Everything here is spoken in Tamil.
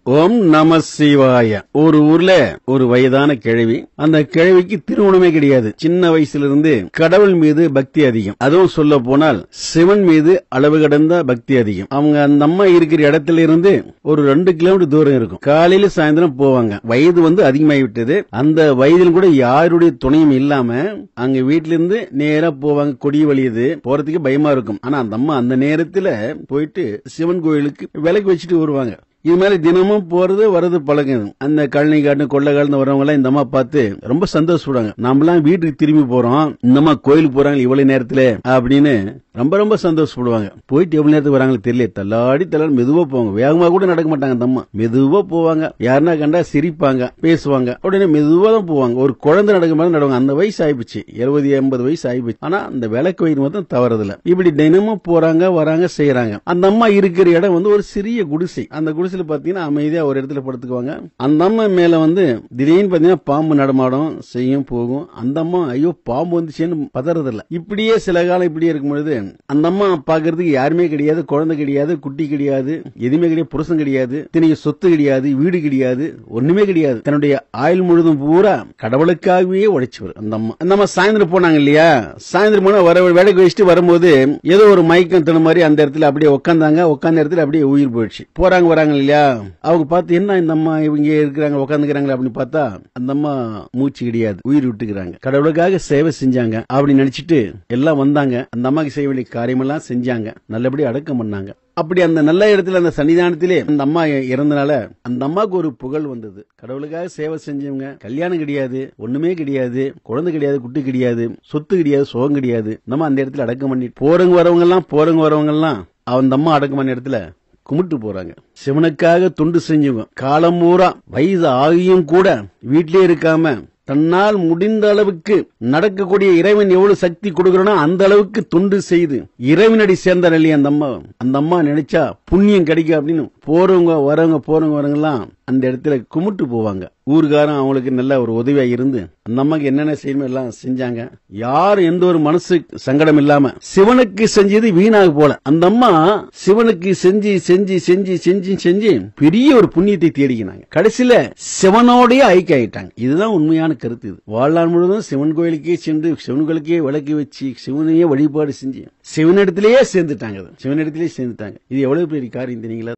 ஓம் நம சிவாய ஒரு ஊர்ல ஒரு வயதான கிழவி அந்த கிழவிக்கு திருமணமே கிடையாது சின்ன வயசுல இருந்து கடவுள் மீது பக்தி அதிகம் அதுவும் சொல்ல போனால் சிவன் மீது அளவு கடந்த பக்தி அதிகம் அவங்க அந்த அம்மா இருக்கிற இடத்துல இருந்து ஒரு ரெண்டு கிலோமீட்டர் தூரம் இருக்கும் காலையில சாயந்தரம் போவாங்க வயது வந்து அதிகமாகி விட்டது அந்த வயதில் கூட யாருடைய துணையும் இல்லாம அங்க வீட்ல இருந்து நேரா போவாங்க கொடி வழியுது போறதுக்கு பயமா இருக்கும் ஆனா அந்த அம்மா அந்த நேரத்துல போயிட்டு சிவன் கோயிலுக்கு விலைக்கு வச்சுட்டு வருவாங்க இது மாதிரி தினமும் போறது வரது பழக்கம் அந்த கழனி காட்டு கொள்ளை காலந்து வரவங்க எல்லாம் இந்த அம்மா பார்த்து ரொம்ப சந்தோஷப்படுவாங்க நாமெல்லாம் வீட்டுக்கு திரும்பி போறோம் இந்த அம்மா கோயிலுக்கு போறாங்க இவ்வளவு நேரத்துல அப்படின்னு ரொம்ப ரொம்ப சந்தோஷப்படுவாங்க போயிட்டு எவ்வளவு நேரத்துக்கு வராங்களோ தெரியல தள்ளாடி தள்ளாடி மெதுவா போவாங்க வேகமா கூட நடக்க மாட்டாங்க அந்த அம்மா மெதுவா போவாங்க யாருன்னா கண்டா சிரிப்பாங்க பேசுவாங்க உடனே மெதுவா தான் போவாங்க ஒரு குழந்தை நடக்கும் மாதிரி நடவாங்க அந்த வயசு ஆயிப்போச்சு எழுபது எண்பது வயசு ஆயிப்போச்சு ஆனா அந்த விளக்கு வயிறு மட்டும் தவறதில்ல இப்படி தினமும் போறாங்க வராங்க செய்யறாங்க அந்த அம்மா இருக்கிற இடம் வந்து ஒரு சிறிய குடிசை அந்த குடிசையில பாத்தீங்கன்னா அமைதியா ஒரு இடத்துல படுத்துக்குவாங்க அந்த அம்மா மேல வந்து திடீர்னு பாத்தீங்கன்னா பாம்பு நடமாடும் செய்யும் போகும் அந்த அம்மா ஐயோ பாம்பு வந்துச்சேன்னு பதறதில்ல இப்படியே சில காலம் இப்படியே இருக்கும் பொழுது அந்த அம்மா பாக்குறதுக்கு யாருமே கிடையாது குழந்தை கிடையாது குட்டி கிடையாது எதுவுமே கிடையாது புருஷன் கிடையாது தினைக்கு சொத்து கிடையாது வீடு கிடையாது ஒண்ணுமே கிடையாது தன்னுடைய ஆயுள் முழுதும் பூரா கடவுளுக்காகவே உழைச்சவர் அந்த அம்மா அந்த அம்மா சாயந்தரம் போனாங்க இல்லையா சாயந்தரம் போனா வர வேலைக்கு வச்சுட்டு வரும்போது ஏதோ ஒரு மயக்கம் தன மாதிரி அந்த இடத்துல அப்படியே உட்காந்தாங்க உட்காந்த இடத்துல அப்படியே உயிர் போயிடுச்சு போறாங்க வராங்க இல்லையா அவங்க பார்த்து என்ன இந்த அம்மா இவங்க இருக்கிறாங்க உட்காந்துக்கிறாங்க அப்படின்னு பார்த்தா அந்த அம்மா மூச்சு கிடையாது உயிர் விட்டுக்கிறாங்க கடவுளுக்காக சேவை செஞ்சாங்க அப்படி நினைச்சிட்டு எல்லாம் வந்தாங்க அந்த அம்மாக்கு செய்ய வேண்டிய காரியமெல்லாம் செஞ்சாங்க நல்லபடியா அடக்கம் பண்ணாங்க அப்படி அந்த நல்ல இடத்துல அந்த சன்னிதானத்திலே அந்த அம்மா இறந்தனால அந்த அம்மாவுக்கு ஒரு புகழ் வந்தது கடவுளுக்காக சேவை செஞ்சவங்க கல்யாணம் கிடையாது ஒண்ணுமே கிடையாது குழந்தை கிடையாது குட்டி கிடையாது சொத்து கிடையாது சுகம் கிடையாது நம்ம அந்த இடத்துல அடக்கம் பண்ணி போறவங்க வரவங்க எல்லாம் போறவங்க வரவங்க எல்லாம் அந்த அம்மா அடக்கம் பண்ண இடத்துல கும்பிட்டு போறாங்க சிவனுக்காக தொண்டு செஞ்சவங்க காலம் பூரா வயது ஆகியும் கூட வீட்டிலே இருக்காம தன்னால் முடிந்த அளவுக்கு நடக்கக்கூடிய இறைவன் எவ்வளவு சக்தி கொடுக்கறனோ அந்த அளவுக்கு தொண்டு செய்து இறைவனடி சேர்ந்தார் இல்லையா அந்த அம்மா அந்த அம்மா நினைச்சா புண்ணியம் கிடைக்கும் அப்படின்னு போறவங்க வரவங்க போறவங்க வரவங்க எல்லாம் அந்த இடத்துல கும்பிட்டு போவாங்க ஊர்காரம் அவங்களுக்கு நல்ல ஒரு உதவியா இருந்து அந்த அம்மாக்கு என்னென்ன செய்யணுமோ எல்லாம் செஞ்சாங்க யாரும் எந்த ஒரு மனசு சங்கடம் இல்லாம சிவனுக்கு செஞ்சது வீணாக போல அந்த அம்மா சிவனுக்கு செஞ்சு செஞ்சு செஞ்சு செஞ்சு செஞ்சு பெரிய ஒரு புண்ணியத்தை தேடிக்கினாங்க கடைசியில சிவனோடய ஐக்கிய ஆயிட்டாங்க இதுதான் உண்மையான கருத்து இது வாழ்நாள் முழுவதும் சிவன் கோயிலுக்கே சென்று சிவன் கோயிலுக்கே விளக்கி வச்சு சிவனையே வழிபாடு செஞ்சு சிவனிடத்திலேயே சேர்ந்துட்டாங்க அது. சிவனிடத்திலேயே சேர்ந்துட்டாங்க இது எவ்வளவு பெரிய காரியம் தெரியுங்களா